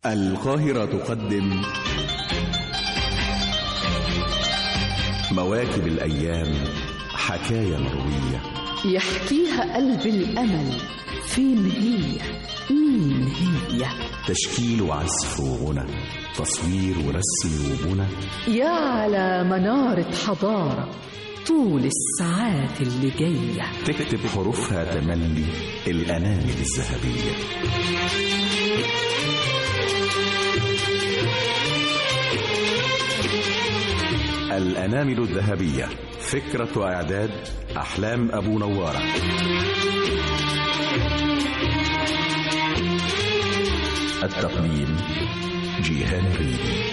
القاهرة تقدم مواكب الأيام حكاية مروية يحكيها قلب الأمل فين هي مين هي تشكيل وعزف وغنى تصوير ورسم وبنى يا على منارة حضارة طول الساعات اللي جاية تكتب حروفها تملي الأنامل الذهبية الأنامل الذهبية فكرة وإعداد أحلام أبو نوارة التقديم جيهان ريدي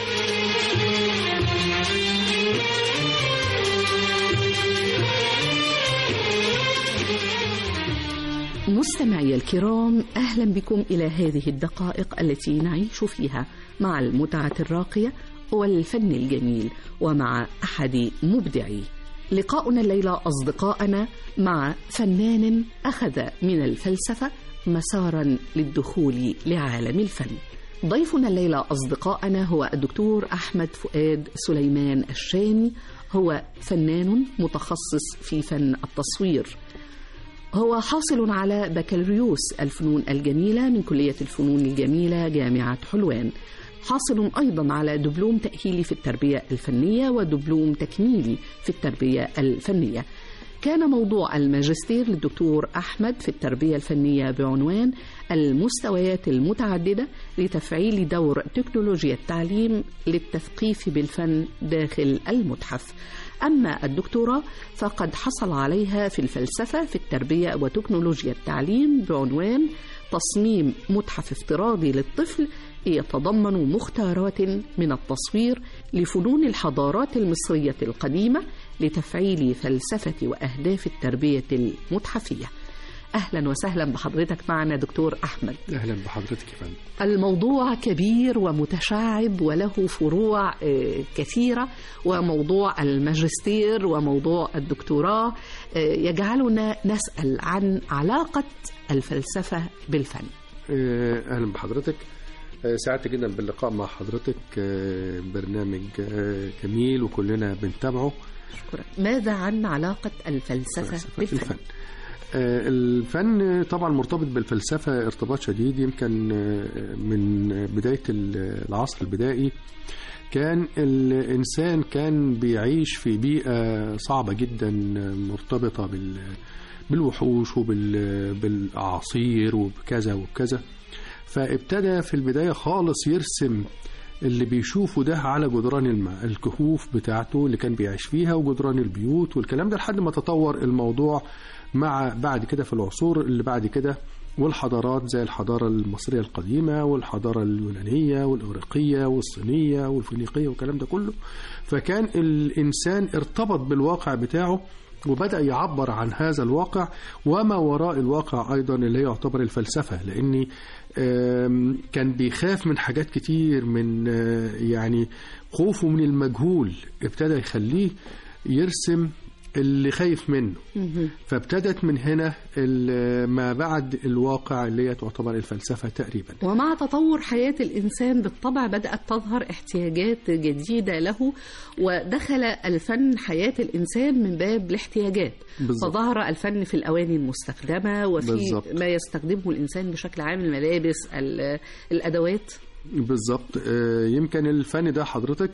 مستمعي الكرام أهلا بكم إلى هذه الدقائق التي نعيش فيها مع المتعة الراقية والفن الجميل ومع أحد مبدعيه لقاؤنا الليلة أصدقائنا مع فنان أخذ من الفلسفة مسارا للدخول لعالم الفن ضيفنا الليلة أصدقائنا هو الدكتور أحمد فؤاد سليمان الشامي هو فنان متخصص في فن التصوير هو حاصل على بكالوريوس الفنون الجميلة من كلية الفنون الجميلة جامعة حلوان حاصل أيضا على دبلوم تأهيلي في التربية الفنية ودبلوم تكميلي في التربية الفنية كان موضوع الماجستير للدكتور أحمد في التربية الفنية بعنوان المستويات المتعددة لتفعيل دور تكنولوجيا التعليم للتثقيف بالفن داخل المتحف أما الدكتوراه فقد حصل عليها في الفلسفة في التربية وتكنولوجيا التعليم بعنوان تصميم متحف افتراضي للطفل يتضمن مختارات من التصوير لفنون الحضارات المصرية القديمة لتفعيل فلسفة وأهداف التربية المتحفية أهلا وسهلا بحضرتك معنا دكتور أحمد اهلا بحضرتك يا فندم الموضوع كبير ومتشعب وله فروع آه، كثيرة وموضوع الماجستير وموضوع الدكتوراه آه، يجعلنا نسأل عن علاقة الفلسفة بالفن آه، اهلا بحضرتك آه، سعدت جدا باللقاء مع حضرتك آه، برنامج آه، جميل وكلنا بنتابعه شكرا ماذا عن علاقة الفلسفة فلسفة بالفن؟ الفن آه، الفن طبعا مرتبط بالفلسفة ارتباط شديد يمكن آه، من بداية العصر البدائي كان الإنسان كان بيعيش في بيئة صعبة جدا مرتبطة بال بالوحوش وبالأعاصير وبكذا وبكذا فابتدى في البداية خالص يرسم اللي بيشوفه ده على جدران الماء الكهوف بتاعته اللي كان بيعيش فيها وجدران البيوت والكلام ده لحد ما تطور الموضوع مع بعد كده في العصور اللي بعد كده والحضارات زي الحضارة المصرية القديمة والحضارة اليونانية والإغريقية والصينية والفينيقية والكلام ده كله فكان الإنسان ارتبط بالواقع بتاعه وبدأ يعبر عن هذا الواقع وما وراء الواقع أيضا اللي هي يعتبر الفلسفة لأني آم، كان بيخاف من حاجات كتير من آه، يعني خوفه من المجهول ابتدى يخليه يرسم اللي خايف منه فابتدت من هنا ال- ما بعد الواقع اللي هي تعتبر الفلسفة تقريبا ومع تطور حياة الإنسان بالطبع بدأت تظهر احتياجات جديدة له ودخل الفن حياة الإنسان من باب الاحتياجات بالظبط. فظهر الفن في الأواني المستخدمة وفي بالظبط. ما يستخدمه الإنسان بشكل عام الملابس ال- الأدوات بالظبط آه، يمكن الفن ده حضرتك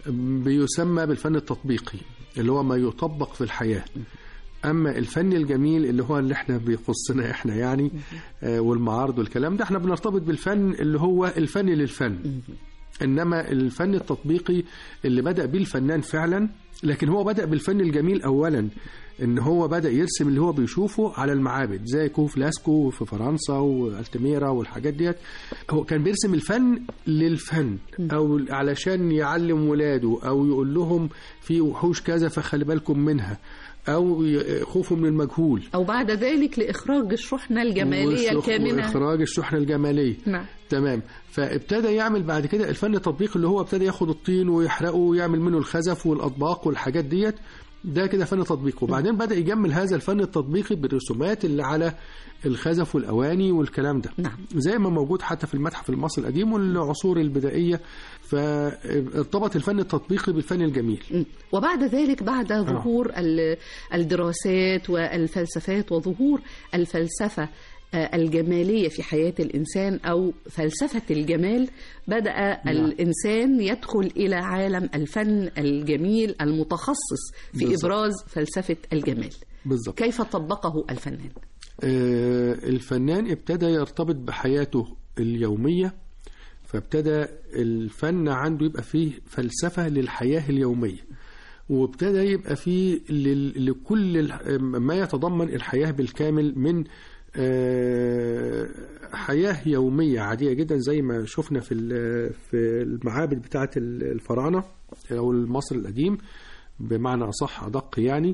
بيسمى بالفن التطبيقي اللي هو ما يطبق في الحياة أما الفن الجميل اللي هو اللي احنا بيخصنا احنا يعني آه، والمعارض والكلام ده احنا بنرتبط بالفن اللي هو الفن للفن انما الفن التطبيقي اللي بدا بيه الفنان فعلا لكن هو بدا بالفن الجميل اولا ان هو بدا يرسم اللي هو بيشوفه على المعابد زي كوف لاسكو في فرنسا والتميرا والحاجات ديت هو كان بيرسم الفن للفن او علشان يعلم ولاده او يقول لهم في وحوش كذا فخلي بالكم منها او ي- خوفه من المجهول أو بعد ذلك لإخراج الشحنة الجمالية والشخ- الكامنة واخراج الشحنه الجماليه نعم تمام فابتدى يعمل بعد كده الفن التطبيقي اللي هو ابتدى ياخد الطين ويحرقه ويعمل منه الخزف والاطباق والحاجات ديت ده كده فن تطبيقي وبعدين بدا يجمل هذا الفن التطبيقي بالرسومات اللي على الخزف والاواني والكلام ده نعم. زي ما موجود حتى في المتحف المصري القديم والعصور البدائيه فارتبط الفن التطبيقي بالفن الجميل م. وبعد ذلك بعد ظهور ال- الدراسات والفلسفات وظهور الفلسفة آه، الجمالية في حياة الإنسان أو فلسفة الجمال بدأ الإنسان يدخل إلى عالم الفن الجميل المتخصص في بالظبط. إبراز فلسفة الجمال بالظبط كيف طبقه الفنان؟ آه، الفنان ابتدى يرتبط بحياته اليومية فابتدى الفن عنده يبقى فيه فلسفة للحياة اليومية وابتدى يبقى فيه لل- لكل ال- ما يتضمن الحياة بالكامل من آه، حياة يومية عادية جدا زي ما شفنا في ال- في المعابد بتاعة الفراعنة أو المصري القديم بمعنى أصح أدق يعني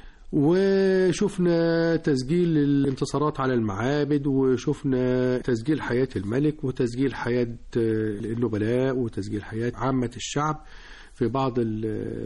وشفنا تسجيل الانتصارات على المعابد وشفنا تسجيل حياة الملك وتسجيل حياة النبلاء وتسجيل حياة عامة الشعب في بعض ال-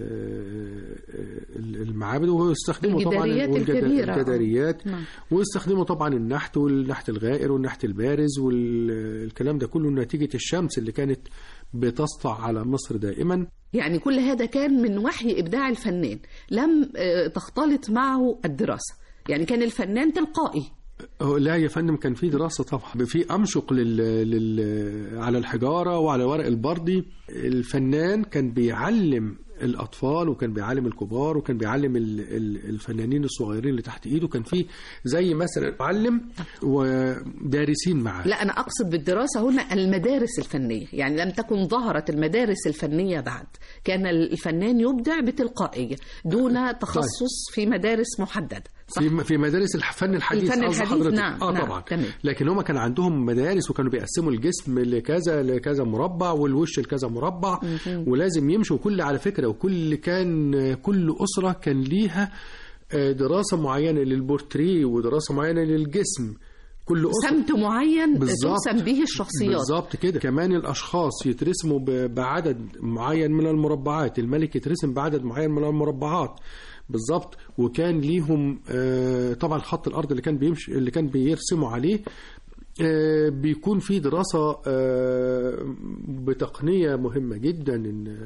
ال- المعابد واستخدموا طبعا الجداريات والجد- الكبيرة. الجداريات نعم. واستخدموا طبعا النحت والنحت الغائر والنحت البارز والكلام ده كله نتيجة الشمس اللي كانت بتسطع على مصر دائما يعني كل هذا كان من وحي إبداع الفنان لم آه، تختلط معه الدراسة يعني كان الفنان تلقائي هو لا يا فندم كان في دراسة طبعا في أمشق لل... لل... على الحجارة وعلى ورق البردي الفنان كان بيعلم الأطفال وكان بيعلم الكبار وكان بيعلم ال... ال- الفنانين الصغيرين اللي تحت إيده كان في زي مثلا معلم ودارسين معاه لا أنا أقصد بالدراسة هنا المدارس الفنية يعني لم تكن ظهرت المدارس الفنية بعد كان الفنان يبدع بتلقائية دون تخصص في مدارس محددة صح؟ في في مدارس الفن الحديث الفن قصد الحديث، حضرتك. نعم، اه نعم، طبعا تمام. لكن هم كان عندهم مدارس وكانوا بيقسموا الجسم لكذا لكذا مربع والوش لكذا مربع ولازم يمشوا كل على فكره وكل كان كل اسره كان ليها آه، دراسه معينه للبورتريه ودراسه معينه للجسم كل اسره سمت معين بالظبط. ترسم به الشخصيات بالظبط كده كمان الاشخاص يترسموا ب- بعدد معين من المربعات الملك يترسم بعدد معين من المربعات بالظبط وكان ليهم آه، طبعا خط الارض اللي كان بيمشي اللي كان بيرسموا عليه آه، بيكون في دراسة آه، بتقنية مهمة جدا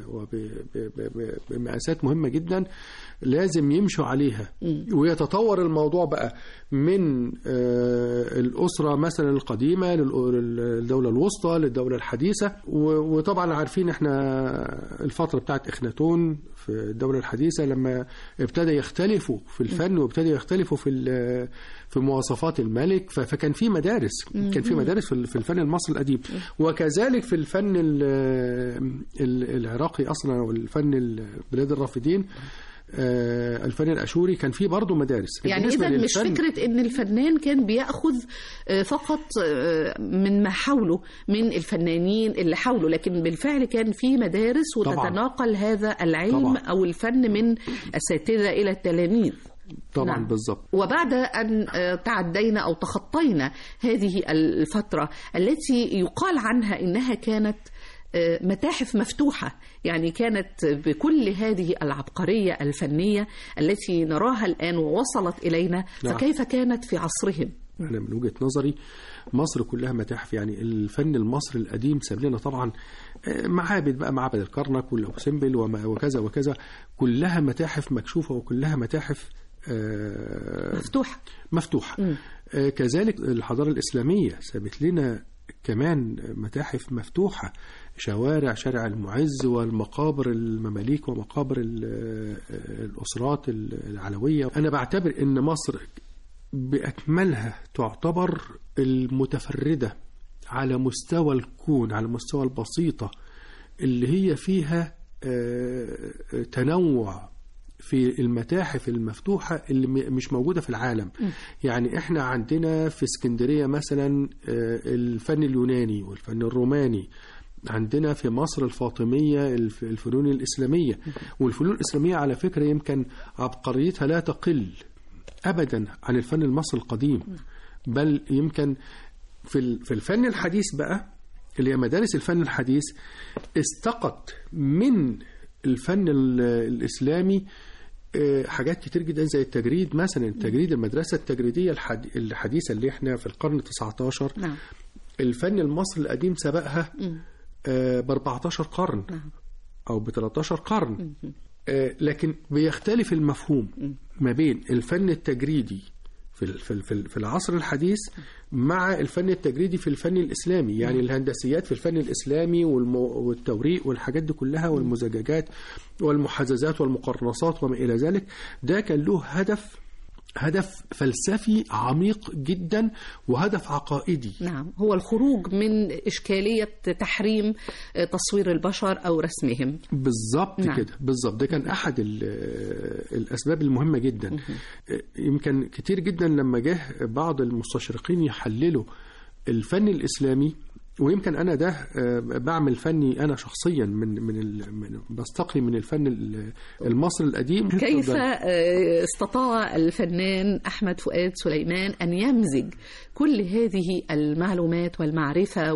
وبمقاسات مهمة جدا لازم يمشوا عليها ويتطور الموضوع بقى من آه، الأسرة مثلا القديمة للأ- للدولة الوسطى للدولة الحديثة و- وطبعا عارفين احنا الفترة بتاعت إخناتون في الدولة الحديثة لما ابتدى يختلفوا في الفن وابتدى يختلفوا في ال- في مواصفات الملك ف- فكان في مدارس كان في مدارس في ال- في الفن المصري القديم وكذلك في الفن ال- ال- العراقي اصلا والفن ال- بلاد الرافدين آه، الفن الاشوري كان فيه برضه مدارس يعني بالنسبة إذا مش للفن- فكرة إن الفنان كان بيأخذ آه، فقط آه، من ما حوله من الفنانين اللي حوله لكن بالفعل كان في مدارس طبعاً. وتتناقل هذا العلم طبعاً. أو الفن من الأساتذة إلى التلاميذ طبعا نعم. بالظبط وبعد أن آه، تعدينا أو تخطينا هذه الفترة التي يقال عنها إنها كانت آه، متاحف مفتوحة يعني كانت بكل هذه العبقرية الفنية التي نراها الآن ووصلت إلينا نعم. فكيف كانت في عصرهم انا من وجهه نظري مصر كلها متاحف يعني الفن المصري القديم ساب لنا طبعا آه، معابد بقى معبد الكرنك والأوسمبل وما- وكذا وكذا كلها متاحف مكشوفه وكلها متاحف آه، مفتوحة مفتوحه مم. آه، كذلك الحضاره الاسلاميه سابت لنا كمان متاحف مفتوحه شوارع شارع المعز والمقابر المماليك ومقابر ال- آه، الاسرات العلويه انا بعتبر ان مصر باكملها تعتبر المتفرده على مستوى الكون على مستوى البسيطه اللي هي فيها آه، تنوع في المتاحف المفتوحة اللي م- مش موجودة في العالم يعني احنا عندنا في اسكندرية مثلا آه، الفن اليوناني والفن الروماني عندنا في مصر الفاطمية الف- الفنون الإسلامية والفنون الإسلامية على فكرة يمكن عبقريتها لا تقل أبدا عن الفن المصري القديم بل يمكن في ال- في الفن الحديث بقى اللي هي مدارس الفن الحديث استقت من الفن ال- الإسلامي آه، حاجات كتير جدا زي التجريد مثلا التجريد المدرسة التجريدية الحد- الحديثة اللي احنا في القرن 19 نعم الفن المصري القديم سبقها ب 14 قرن نعم. او ب 13 قرن آه، لكن بيختلف المفهوم ما بين الفن التجريدي في ال- في ال- في ال- في العصر الحديث مع الفن التجريدي في الفن الاسلامي يعني الهندسيات في الفن الاسلامي والم- والتوريق والحاجات دي كلها والمزججات والمحززات والمقرنصات وما الى ذلك ده كان له هدف هدف فلسفي عميق جدا وهدف عقائدي نعم هو الخروج من إشكالية تحريم آه، تصوير البشر أو رسمهم بالظبط نعم. نعم. كده بالظبط ده كان احد ال- الاسباب المهمه جدا يمكن كتير جدا لما جه بعض المستشرقين يحللوا الفن الاسلامي ويمكن انا ده آه، بعمل فني انا شخصيا من من, ال- من بستقي من الفن ال- المصري القديم كيف اتفضل. آه، استطاع الفنان أحمد فؤاد سليمان أن يمزج كل هذه المعلومات والمعرفة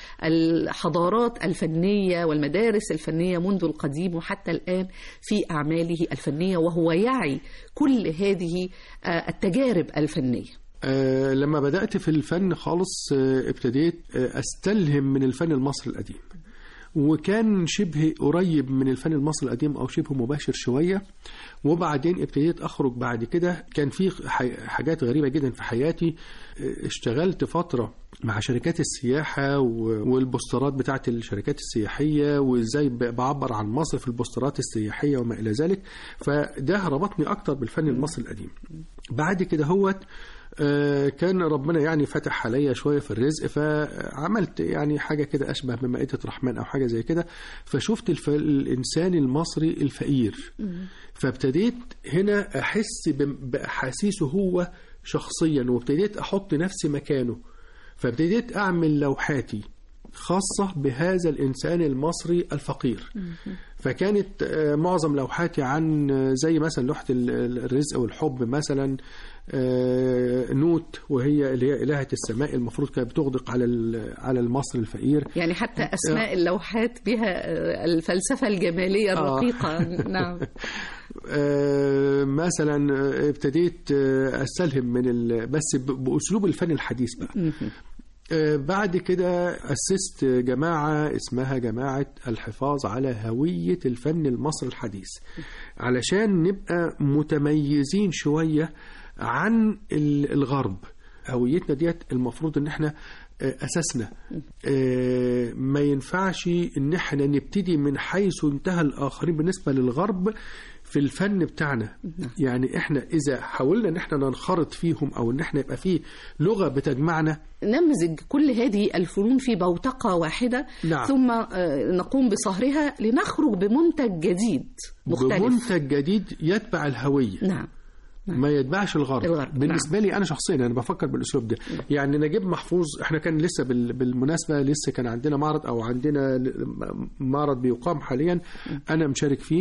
والحضارات الفنية والمدارس الفنية منذ القديم وحتى الآن في أعماله الفنية وهو يعي كل هذه آه، التجارب الفنية آه لما بدأت في الفن خالص آه ابتديت آه استلهم من الفن المصري القديم وكان شبه قريب من الفن المصري القديم او شبه مباشر شويه وبعدين ابتديت اخرج بعد كده كان في ح- حاجات غريبه جدا في حياتي آه، اشتغلت فتره مع شركات السياحه و- والبوسترات بتاعت الشركات السياحيه وازاي ب- بعبر عن مصر في البوسترات السياحيه وما الى ذلك فده ربطني اكتر بالفن المصري القديم بعد كده هوت آه، كان ربنا يعني فتح عليا شويه في الرزق فعملت يعني حاجه كده اشبه بمائده رحمن او حاجه زي كده فشفت الف... الانسان المصري الفقير فابتديت هنا احس ب- باحاسيسه هو شخصيا وابتديت احط نفسي مكانه فابتديت اعمل لوحاتي خاصة بهذا الإنسان المصري الفقير فكانت آه، معظم لوحاتي عن آه، زي مثلا لوحة ال- ال- الرزق والحب مثلا آه، نوت وهي اللي هي إلهة السماء المفروض كانت بتغدق على ال- على المصري الفقير يعني حتى أسماء اللوحات بها آه، الفلسفة الجمالية آه. الرقيقة نعم آه، مثلا آه، ابتديت آه، استلهم من ال... بس ب- باسلوب الفن الحديث بقى آه، بعد كده اسست جماعه اسمها جماعه الحفاظ على هويه الفن المصري الحديث علشان نبقى متميزين شويه عن ال- الغرب هويتنا ديت المفروض ان احنا آه، اساسنا آه، ما ينفعش ان احنا نبتدي من حيث انتهى الاخرين بالنسبه للغرب في الفن بتاعنا يعني احنا اذا حاولنا ان احنا ننخرط فيهم او ان احنا يبقى فيه لغه بتجمعنا نمزج كل هذه الفنون في بوتقة واحدة نعم. ثم آه، نقوم بصهرها لنخرج بمنتج جديد مختلف بمنتج جديد يتبع الهويه نعم ما يتبعش الغرب, الغرب، بالنسبه لي انا شخصيا انا بفكر بالاسلوب ده يعني نجيب محفوظ احنا كان لسه بال- بالمناسبه لسه كان عندنا معرض او عندنا معرض بيقام حاليا انا مشارك فيه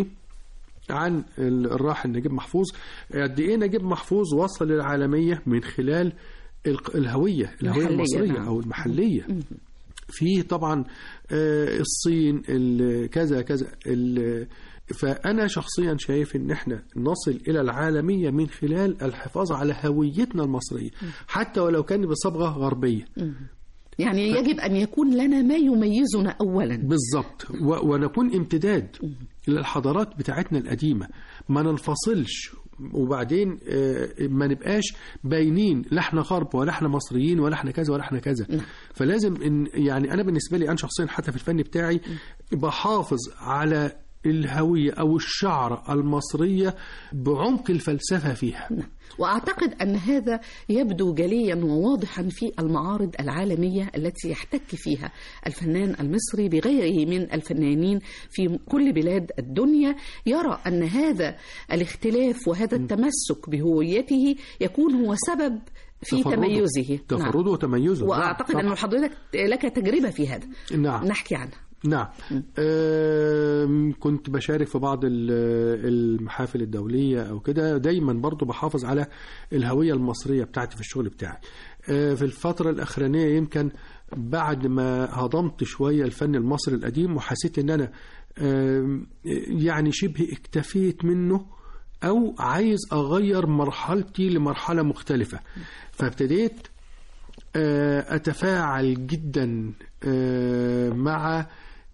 عن ال- الراحل نجيب محفوظ قد ايه نجيب محفوظ وصل للعالميه من خلال ال- الهويه الهويه المحلية، المصريه نعم. او المحليه في طبعا آه، الصين ال- كذا كذا ال- فأنا شخصيا شايف إن إحنا نصل إلى العالمية من خلال الحفاظ على هويتنا المصرية حتى ولو كان بصبغة غربية يعني يجب أن يكون لنا ما يميزنا أولا بالظبط و- ونكون امتداد للحضارات بتاعتنا القديمة ما ننفصلش وبعدين آه، ما نبقاش باينين لا احنا غرب ولا احنا مصريين ولا احنا كذا ولا احنا كذا فلازم ان يعني انا بالنسبه لي انا شخصيا حتى في الفن بتاعي بحافظ على الهويه او الشعر المصريه بعمق الفلسفه فيها وأعتقد أن هذا يبدو جليا وواضحا في المعارض العالمية التي يحتك فيها الفنان المصري بغيره من الفنانين في كل بلاد الدنيا يرى أن هذا الاختلاف وهذا التمسك بهويته يكون هو سبب في تفرده. تميزه نعم. تفرده وتميزه وأعتقد نعم. أن حضرتك لك تجربة في هذا نعم نحكي عنها نعم آم، كنت بشارك في بعض ال- المحافل الدولية أو كده دايما برضو بحافظ على الهوية المصرية بتاعتي في الشغل بتاعي آه، في الفترة الأخرانية يمكن بعد ما هضمت شوية الفن المصري القديم وحسيت إن أنا آم، يعني شبه اكتفيت منه او عايز اغير مرحلتي لمرحله مختلفه فابتديت آه، اتفاعل جدا آه، مع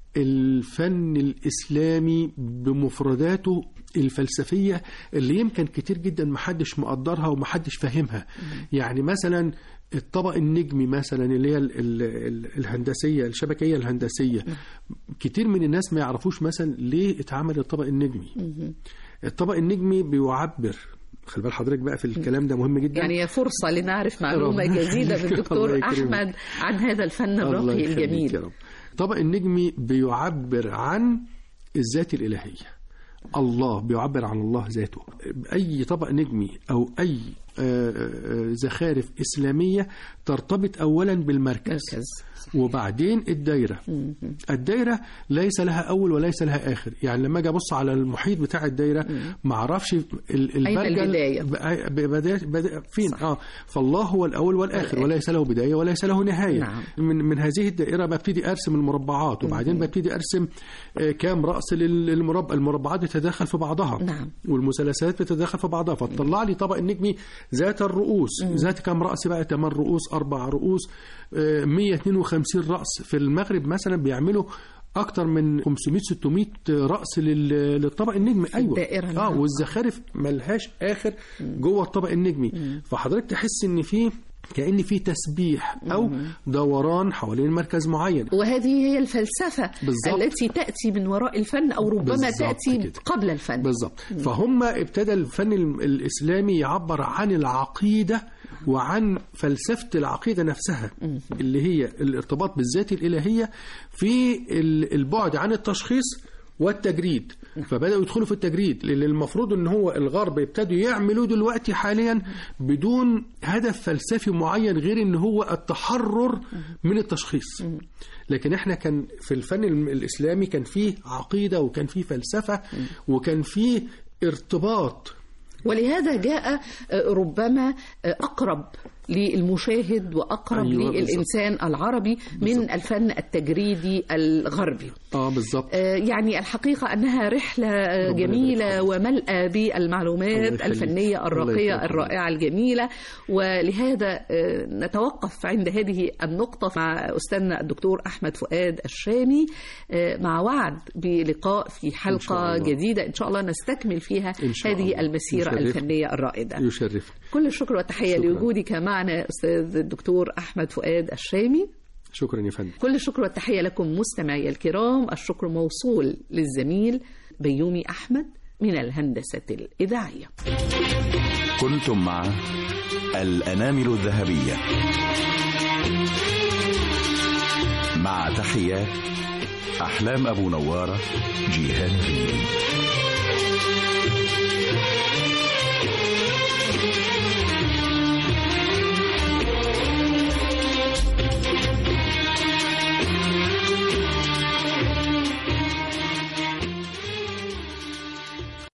الفن الاسلامي بمفرداته الفلسفيه اللي يمكن كتير جدا محدش مقدرها ومحدش فاهمها يعني مثلا الطبق النجمي مثلا اللي هي ال- ال- ال- الهندسيه الشبكيه الهندسيه كتير من الناس ما يعرفوش مثلا ليه اتعمل الطبق النجمي الطبق النجمي بيعبر خلي بال حضرتك بقى في الكلام ده مهم جدا يعني فرصة لنعرف معلومة ربنا جديدة يخليك. بالدكتور الله يكرمك. أحمد عن هذا الفن الله الراقي يخليك يا الجميل رب. الطبق النجمي بيعبر عن الذات الإلهية الله بيعبر عن الله ذاته أي طبق نجمي أو أي آه، آه، زخارف إسلامية ترتبط أولا بالمركز مركز وبعدين الدايرة الدايرة ليس لها أول وليس لها آخر يعني لما أجي أبص على المحيط بتاع الدايرة ما أعرفش ال- البرجل البداية؟ ب- بداية بداية فين اه فالله هو الأول والآخر وليس له بداية وليس له نهاية نعم. من من هذه الدائرة ببتدي أرسم المربعات وبعدين ببتدي أرسم آه، كام رأس لل- للمربع المربعات بتتداخل في بعضها نعم. والمثلثات بتتداخل في بعضها فتطلع لي طبق النجمي ذات الرؤوس ذات كام رأس بقى 8 رؤوس أربع رؤوس آه، 152 رأس في المغرب مثلا بيعملوا أكتر من 500 600 رأس لل- للطبق النجمي أيوه الدائرة، اه نعم. والزخارف ملهاش آخر جوه الطبق النجمي فحضرتك تحس إن في كأن في تسبيح أو دوران حوالين مركز معين وهذه هي الفلسفة بالضبط. التي تأتي من وراء الفن أو ربما بالضبط تأتي كده. قبل الفن بالظبط فهم ابتدى الفن ال- الاسلامي يعبر عن العقيده وعن فلسفه العقيده نفسها اللي هي الارتباط بالذات الالهيه في ال- البعد عن التشخيص والتجريد فبداوا يدخلوا في التجريد اللي المفروض ان هو الغرب ابتدوا يعملوه دلوقتي حاليا بدون هدف فلسفي معين غير ان هو التحرر من التشخيص لكن احنا كان في الفن الم- الاسلامي كان فيه عقيده وكان فيه فلسفه وكان فيه ارتباط ولهذا جاء آه، ربما آه، أقرب للمشاهد وأقرب أيوة أيوة للإنسان العربي من الفن التجريدي الغربي اه بالظبط آه، يعني الحقيقة أنها رحلة آه، ربنا جميلة يبارك فيك. وملأى الله بالمعلومات يخليك. الفنية الله الراقية يبارك فيك. الرائعة الجميلة ولهذا آه، نتوقف عند هذه النقطة مع أستاذنا الدكتور أحمد فؤاد الشامي آه، مع وعد بلقاء في شاء حلقة الله. جديدة إن شاء الله نستكمل فيها إن شاء هذه الله. المسيرة يشرفني. الفنية الرائدة يشرفني كل الشكر والتحية شكراً. لوجودك معنا أستاذ الدكتور أحمد فؤاد الشامي شكرا يا فندم كل الشكر والتحية لكم مستمعي الكرام الشكر موصول للزميل بيومي أحمد من الهندسة الإذاعية كنتم مع الأنامل الذهبية مع تحيات أحلام أبو نوارة جيهان ريدي